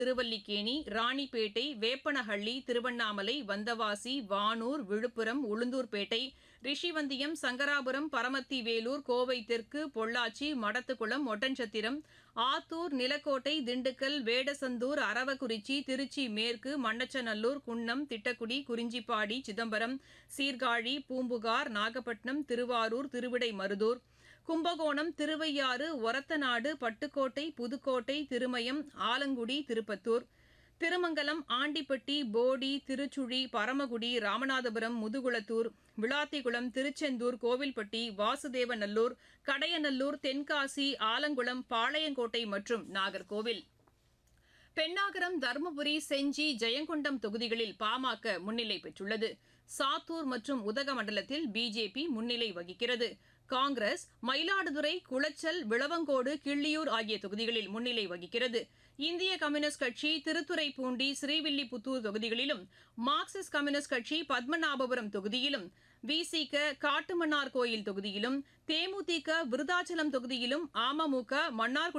திருவல்லிக்கேணி ராணிப்பேட்டை வேப்பனஹள்ளி திருவண்ணாமலை வந்தவாசி வானூர் விழுப்புரம் உளுந்தூர்பேட்டை ரிஷிவந்தியம் சங்கராபுரம் பரமத்தி வேலூர் கோவை தெற்கு பொள்ளாச்சி மடத்துக்குளம் ஒட்டன்சத்திரம் ஆத்தூர் நிலக்கோட்டை திண்டுக்கல் வேடசந்தூர் அரவக்குறிச்சி திருச்சி மேற்கு மண்ணச்சநல்லூர் குன்னம் திட்டக்குடி குறிஞ்சிப்பாடி சிதம்பரம் சீர்காழி பூம்புகார் நாகப்பட்டினம் திருவாரூர் திருவிடைமருதூர் கும்பகோணம் திருவையாறு ஒரத்தநாடு பட்டுக்கோட்டை புதுக்கோட்டை திருமயம் ஆலங்குடி திருப்பத்தூர் திருமங்கலம் ஆண்டிப்பட்டி போடி திருச்சுழி பரமக்குடி ராமநாதபுரம் முதுகுளத்தூர் விளாத்திகுளம் திருச்செந்தூர் கோவில்பட்டி வாசுதேவநல்லூர் கடையநல்லூர் தென்காசி ஆலங்குளம் பாளையங்கோட்டை மற்றும் நாகர்கோவில் பெண்ணாகரம் தருமபுரி செஞ்சி ஜெயங்கொண்டம் தொகுதிகளில் பாமக முன்னிலை பெற்றுள்ளது சாத்தூர் மற்றும் உதகமண்டலத்தில் பிஜேபி முன்னிலை வகிக்கிறது காங்கிரஸ் மயிலாடுதுறை குளச்சல் விளவங்கோடு கிள்ளியூர் ஆகிய தொகுதிகளில் முன்னிலை வகிக்கிறது இந்திய கம்யூனிஸ்ட் கட்சி திருத்துறைப்பூண்டி ஸ்ரீவில்லிபுத்தூர் தொகுதிகளிலும் மார்க்சிஸ்ட் கம்யூனிஸ்ட் கட்சி பத்மநாபபுரம் தொகுதியிலும் விசிக காட்டுமன்னார் கோயில் தொகுதியிலும் தேமுதிக விருதாச்சலம் தொகுதியிலும் அமமுக மன்னார்குடி